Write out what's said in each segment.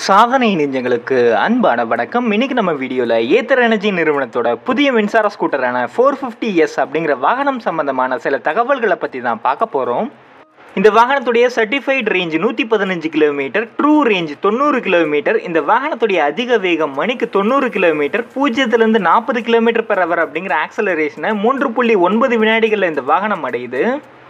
சாதனை நெஞ்சங்களுக்கு அன்பான வணக்கம் இன்னைக்கு நம்ம வீடியோவில் ஏத்தர் எனர்ஜி நிறுவனத்தோட புதிய மின்சார ஸ்கூட்டரான ஃபோர் ஃபிஃப்டி எஸ் அப்படிங்கிற வாகனம் சம்பந்தமான சில தகவல்களை பற்றி தான் பார்க்க போகிறோம் இந்த வாகனத்துடைய சர்டிஃபைட் ரேஞ்ச் நூற்றி பதினஞ்சு கிலோமீட்டர் ட்ரூ ரேஞ்ச் தொண்ணூறு கிலோமீட்டர் இந்த வாகனத்துடைய அதிக வேகம் மணிக்கு தொண்ணூறு கிலோமீட்டர் பூஜ்ஜியத்துலேருந்து நாற்பது கிலோமீட்டர் பெர் அவர் அப்படிங்கிற ஆக்சலரேஷனை மூன்று புள்ளி ஒன்பது வினாடிகளில் இந்த வாகனம் அடையுது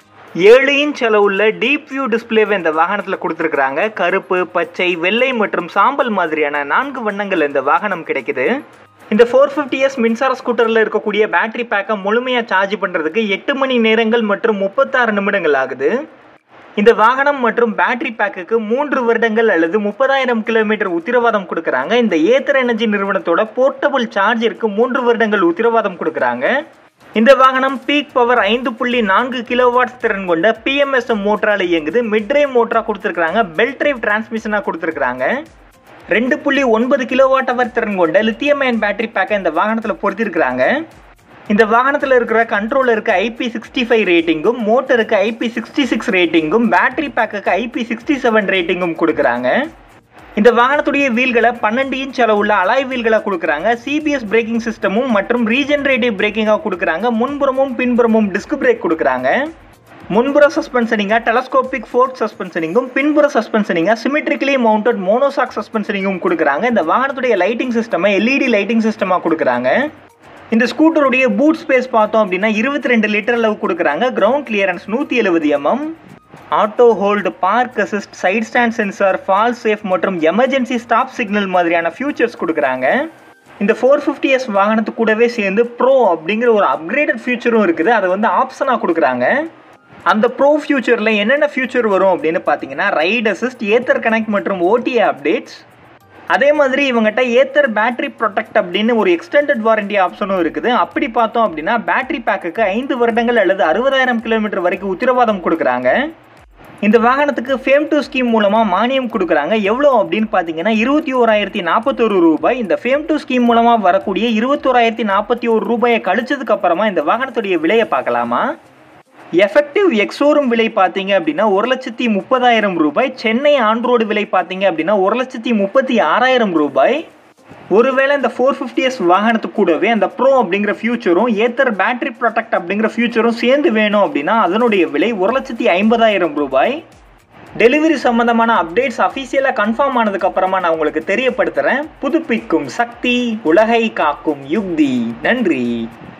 ஏழு இன்ச் அளவுள்ள டீப் வியூ டிஸ்பிளேவை இந்த வாகனத்தில் கொடுத்துருக்குறாங்க கருப்பு பச்சை வெள்ளை மற்றும் சாம்பல் மாதிரியான நான்கு வண்ணங்கள் இந்த வாகனம் கிடைக்குது இந்த ஃபோர் ஃபிஃப்டி எஸ் மின்சார ஸ்கூட்டரில் இருக்கக்கூடிய பேட்டரி பேக்கை முழுமையாக சார்ஜ் பண்ணுறதுக்கு எட்டு மணி நேரங்கள் மற்றும் முப்பத்தாறு நிமிடங்கள் ஆகுது இந்த வாகனம் மற்றும் பேட்டரி பேக்குக்கு மூன்று வருடங்கள் அல்லது முப்பதாயிரம் கிலோமீட்டர் உத்தரவாதம் கொடுக்குறாங்க இந்த ஏத்தர் எனர்ஜி நிறுவனத்தோட போர்ட்டபுள் சார்ஜருக்கு மூன்று வருடங்கள் உத்தரவாதம் கொடுக்குறாங்க இந்த வாகனம் பீக் பவர் ஐந்து புள்ளி நான்கு கிலோவாட்ஸ் திறன் கொண்ட பிஎம்எஸ்எம் மோட்டரால் இயங்குது மிட் டிரைவ் மோட்டராக கொடுத்துருக்காங்க பெல்ட் டிரைவ் டிரான்ஸ்மிஷனாக கொடுத்துருக்காங்க ரெண்டு புள்ளி ஒன்பது கிலோவாட் அவர் திறன் கொண்ட லித்தியம் அயன் பேட்டரி பேக்கை இந்த வாகனத்தில் பொருத்திருக்கிறாங்க இந்த வாகனத்தில் இருக்கிற கண்ட்ரோலருக்கு ஐபி சிக்ஸ்டி ஃபைவ் ரேட்டிங்கும் மோட்டருக்கு ஐபி சிக்ஸ்டி சிக்ஸ் ரேட்டிங்கும் பேட்டரி பேக்குக்கு ஐபி சிக்ஸ்டி செவன் ரேட்டிங்கும் கொடுக்குறாங்க இந்த வாகனத்துடைய வீல்களை பன்னெண்டு இன்ச் அளவுள்ள அலாய் வீல்களை கொடுக்குறாங்க சிபிஎஸ் பிரேக்கிங் சிஸ்டமும் மற்றும் ரீஜென்ரேட்டிவ் பிரேக்கிங்காக கொடுக்குறாங்க முன்புறமும் பின்புறமும் டிஸ்க் பிரேக் கொடுக்குறாங்க முன்புற சஸ்பென்ஷனிங்காக டெலஸ்கோபிக் ஃபோர்க் சஸ்பென்ஷனிங்கும் பின்புற சஸ்பென்ஷனிங்காக சிமெட்ரிக்கலி மவுண்டட் மோனோசாக் சஸ்பென்ஷனிங்கும் கொடுக்குறாங்க இந்த வாகனத்துடைய லைட்டிங் சிஸ்டமை எல்இடி லைட்டிங் சிஸ்டமாக கொடுக்குறாங்க இந்த ஸ்கூட்டருடைய பூட் ஸ்பேஸ் பார்த்தோம் அப்படின்னா இருபத்தி ரெண்டு லிட்டர் அளவு கொடுக்குறாங்க கிரவுண்ட் கிளியரன்ஸ் நூற்றி எழுபது MM auto hold park assist side stand sensor fall safe மற்றும் எமர்ஜென்சி ஸ்டாப் சிக்னல் மாதிரியான ஃபியூச்சர்ஸ் கொடுக்குறாங்க இந்த ஃபோர் ஃபிஃப்டி எஸ் வாகனத்து கூடவே சேர்ந்து ப்ரோ அப்படிங்கிற ஒரு அப்கிரேடட் ஃபியூச்சரும் இருக்குது அதை வந்து ஆப்ஷனாக கொடுக்குறாங்க அந்த ப்ரோ ஃபியூச்சரில் என்னென்ன ஃபியூச்சர் வரும் அப்படின்னு பார்த்தீங்கன்னா ரைட் அசிஸ்ட் ஏத்தர் கனெக்ட் மற்றும் ஓடிஏ அப்டேட்ஸ் அதே மாதிரி இவங்ககிட்ட ஏத்தர் பேட்டரி ப்ரொடெக்ட் அப்படின்னு ஒரு எக்ஸ்டெண்டட் வாரண்டி ஆப்ஷனும் இருக்குது அப்படி பார்த்தோம் அப்படின்னா பேட்டரி பேக்குக்கு ஐந்து வருடங்கள் அல்லது அறுபதாயிரம் கிலோமீட்டர் வரைக்கும் உத்தரவாதம் கொடுக்குறாங்க இந்த வாகனத்துக்கு ஃபேம் டூ ஸ்கீம் மூலமாக மானியம் கொடுக்குறாங்க எவ்வளோ அப்படின்னு பார்த்தீங்கன்னா இருபத்தி ஓராயிரத்தி நாற்பத்தொரு ரூபாய் இந்த ஃபேம் டூ ஸ்கீம் மூலமாக வரக்கூடிய இருபத்தோராயிரத்தி நாற்பத்தி ஒரு ரூபாயை கழிச்சதுக்கு அப்புறமா இந்த வாகனத்துடைய விலையை பார்க்கலாமா எஃபெக்டிவ் எக்ஸோரும் விலை பார்த்தீங்க அப்படின்னா ஒரு லட்சத்தி முப்பதாயிரம் ரூபாய் சென்னை ஆன்ரோடு விலை பார்த்தீங்க அப்படின்னா ஒரு லட்சத்தி முப்பத்தி ஆறாயிரம் ரூபாய் ஒருவேளை இந்த ஃபோர் ஃபிஃப்டி எஸ் வாகனத்துக்கு கூடவே அந்த ப்ரோ அப்படிங்கிற ஃபியூச்சரும் ஏத்தர் பேட்டரி ப்ரொடெக்ட் அப்படிங்கிற ஃபியூச்சரும் சேர்ந்து வேணும் அப்படின்னா அதனுடைய விலை ஒரு லட்சத்தி ஐம்பதாயிரம் ரூபாய் டெலிவரி சம்பந்தமான அப்டேட்ஸ் அஃபீஷியலாக கன்ஃபார்ம் ஆனதுக்கு அப்புறமா நான் உங்களுக்கு தெரியப்படுத்துகிறேன் புதுப்பிக்கும் சக்தி உலகை காக்கும் யுக்தி நன்றி